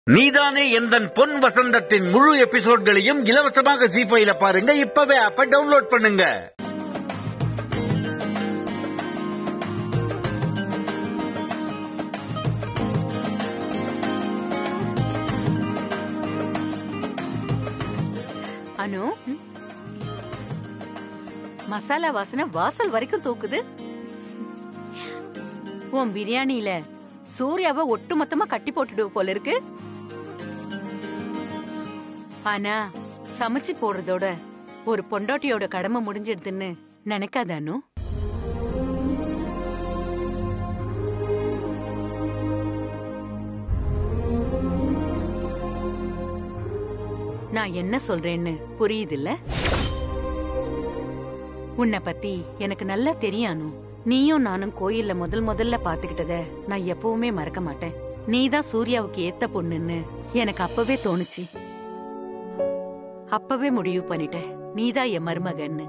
நீதானே எந்தன் பொன் வசந்தத்தின் முழு எபிசோட்களையும் இலவசமாக ஜி ஃபைல பாருங்க இப்பவே ஆப்ப டவுன்லோட் பண்ணுங்க அனு மசாலா வாசனை வாசல் வரைக்கும் தூக்குது உன் பிரியாணியில சூர்யாவை ஒட்டு மொத்தமா கட்டி போட்டுடுவ போல இருக்கு ஆனா சமைச்சு போடுறதோட ஒரு பொண்டாட்டியோட கடமை முடிஞ்சிடுதுன்னு நினைக்காத அனு நான் என்ன சொல்றேன்னு புரியுதுல்ல உன்னை பத்தி எனக்கு நல்லா தெரியும் அனு நீயும் நானும் கோயில்ல முதல் முதல்ல பாத்துக்கிட்டத நான் எப்பவுமே மறக்க மாட்டேன் நீதான் சூர்யாவுக்கு ஏத்த பொண்ணுன்னு எனக்கு அப்பவே தோணுச்சு அப்பவே முடிவு பண்ணிட்டேன் நீதான் என் மருமகன்னு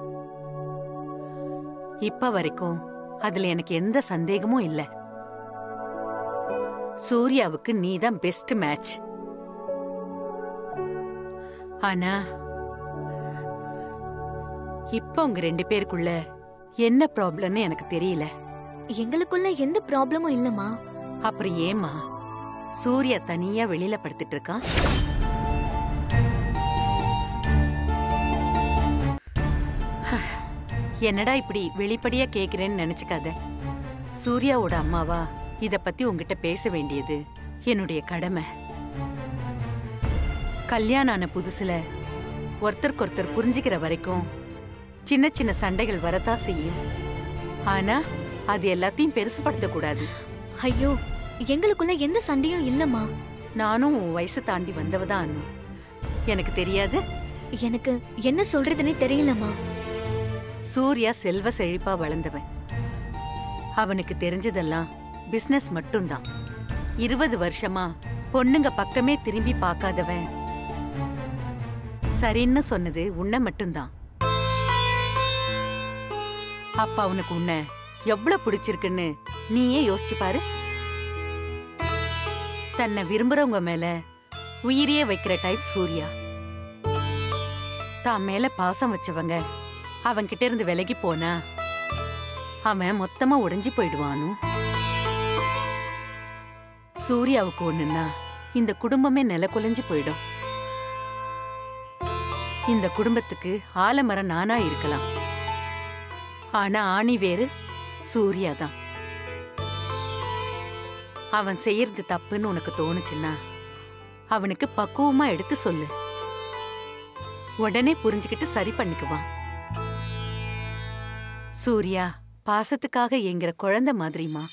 இப்ப வரைக்கும் அதுல எனக்கு எந்த சந்தேகமும் இல்ல சூர்யாவுக்கு நீதான் பெஸ்ட் மேட்ச் ஆனா இப்ப உங்க ரெண்டு பேருக்குள்ள என்ன ப்ராப்ளம்னு எனக்கு தெரியல எங்களுக்குள்ள எந்த ப்ராப்ளமும் இல்லம்மா அப்புறம் ஏமா சூர்யா தனியா வெளியில படுத்துட்டு இருக்கான் என்னடா இப்படி வெளிப்படையா கேக்குறேன்னு நினைச்சுக்காத சூர்யாவோட அம்மாவா இத பத்தி உங்ககிட்ட பேச வேண்டியது என்னுடைய கடமை கல்யாணம் ஆன புதுசுல ஒருத்தருக்கு ஒருத்தர் புரிஞ்சுக்கிற வரைக்கும் சின்ன சின்ன சண்டைகள் வரத்தான் செய்யும் ஆனா அது எல்லாத்தையும் பெருசுபடுத்த கூடாது ஐயோ எங்களுக்குள்ள எந்த சண்டையும் இல்லம்மா நானும் உன் வயசு தாண்டி வந்தவதான் அண்ணு எனக்கு தெரியாது எனக்கு என்ன சொல்றதுன்னே தெரியலம்மா சூர்யா செல்வ செழிப்பா வளர்ந்தவன் அவனுக்கு தெரிஞ்சதெல்லாம் பிசினஸ் மட்டும்தான் இருபது வருஷமா பொண்ணுங்க பக்கமே திரும்பி பார்க்காதவன் சரின்னு சொன்னது உன்னை மட்டும்தான் அப்ப அவனுக்கு உன்னை எவ்வளவு பிடிச்சிருக்குன்னு நீயே யோசிச்சு பாரு தன்னை விரும்புறவங்க மேல உயிரியே வைக்கிற டைப் சூர்யா தான் மேல பாசம் வச்சவங்க அவன்கிட்ட இருந்து விலகி போனா அவன் மொத்தமா உடைஞ்சு போயிடுவானு சூர்யாவுக்கு ஒண்ணுன்னா இந்த குடும்பமே நில குலைஞ்சு போயிடும் இந்த குடும்பத்துக்கு ஆலமரம் நானா இருக்கலாம் ஆனா ஆணி வேறு சூர்யா தான் அவன் செய்யறது தப்புன்னு உனக்கு தோணுச்சுன்னா அவனுக்கு பக்குவமா எடுத்து சொல்லு உடனே புரிஞ்சுக்கிட்டு சரி பண்ணிக்குவான் சூர்யா பாசத்துக்காக ஏங்குற குழந்தை மாதிரிமா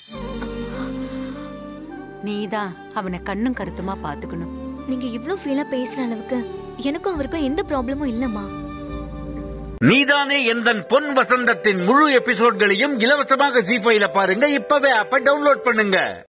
நீதான் அவனை கண்ணும் கருத்துமா பாத்துக்கணும் நீங்க இவ்ளோ ஃபீலா பேசுற அளவுக்கு எனக்கும் அவருக்கும் எந்த ப்ராப்ளமும் இல்லம்மா நீதானே எந்தன் பொன் வசந்தத்தின் முழு எபிசோட்களையும் இலவசமாக ஜி ஃபைல பாருங்க இப்பவே ஆப்ப டவுன்லோட் பண்ணுங்க